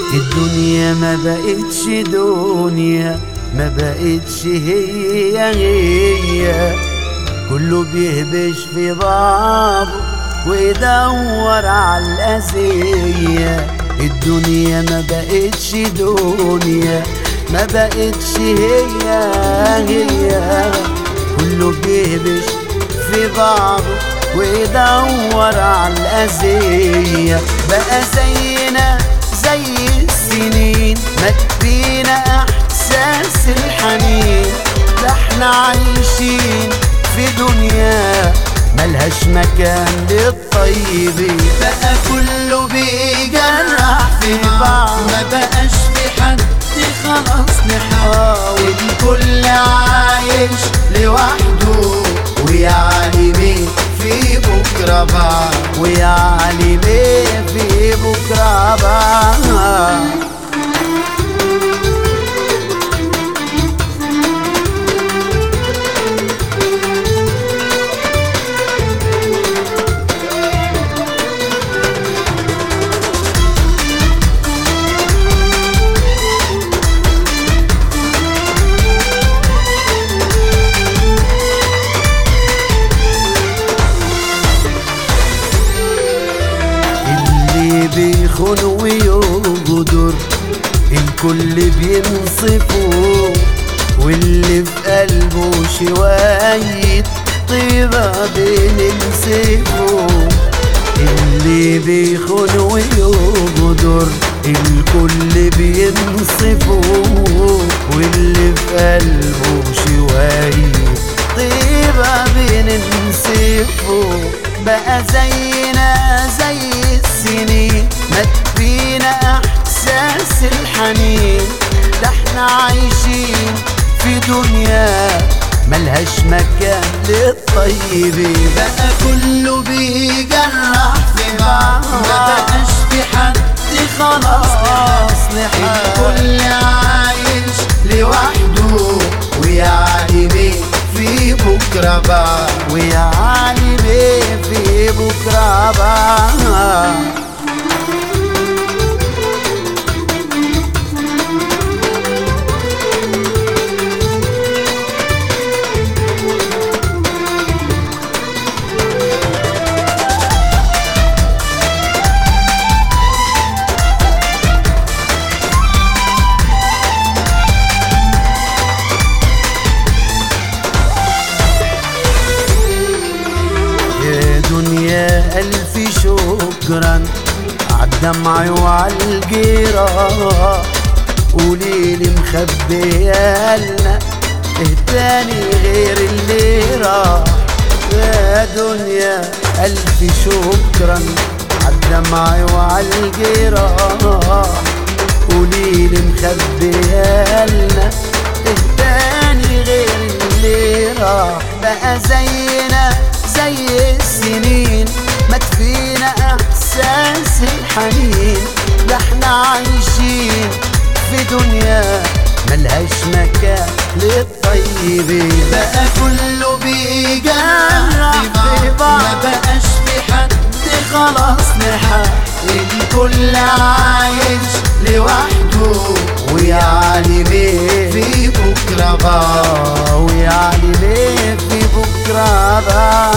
الدنيا ما بقتش دنيا ما بقتش هي هي كله بيهبش في بعضه ويدور على الأذية الدنيا ما بقتش دنيا ما بقتش هي هي كله بيهبش في بعضه ويدور على الأذية بقى زينا زي السنين ما تبينا احساس الحنين ده احنا عايشين في دنيا ملهاش مكان للطيبين بقى كله بيجرح في بعض. ما بقاش في حد خلاص نحاول الكل عايش لوحده ويا عالمين في بكرة بعض ويا علي ليه في بكرة بقى اللي بيخون ويغدر الكل بينصفه واللي في قلبه شوية طيبة بننسفه اللي بيخون ويغدر الكل بينصفه واللي في قلبه شوية طيبة بننسفه بقى زينا زي السنين ما تبينا احساس الحنين ده احنا عايشين في دنيا ملهاش مكان للطيبين بقى كله بيجرح في بعض ما بقاش في حد خلاص نحاول. الكل عايش لوحده ويا عالمين في بكرة بعض ويا علي بيه في بكرة بقى يا دنيا ألف شكرا عالدمع وعالجيرة قوليلي مخبيالنا إيه تاني غير اللي راح يا دنيا ألف شكرا عالدمع وعالجيرة قوليلي مخبيالنا إيه تاني غير اللي راح بقى زينا زي السنين ما تفينا احساس الحنين ده احنا عايشين في دنيا ملهاش مكان للطيبين بقى كله بيجرح في بعض ما بقاش في حد خلاص نحاول الكل عايش لوحده ويا عالمين في بكرة بعض ويا علي ليه في بكره بقى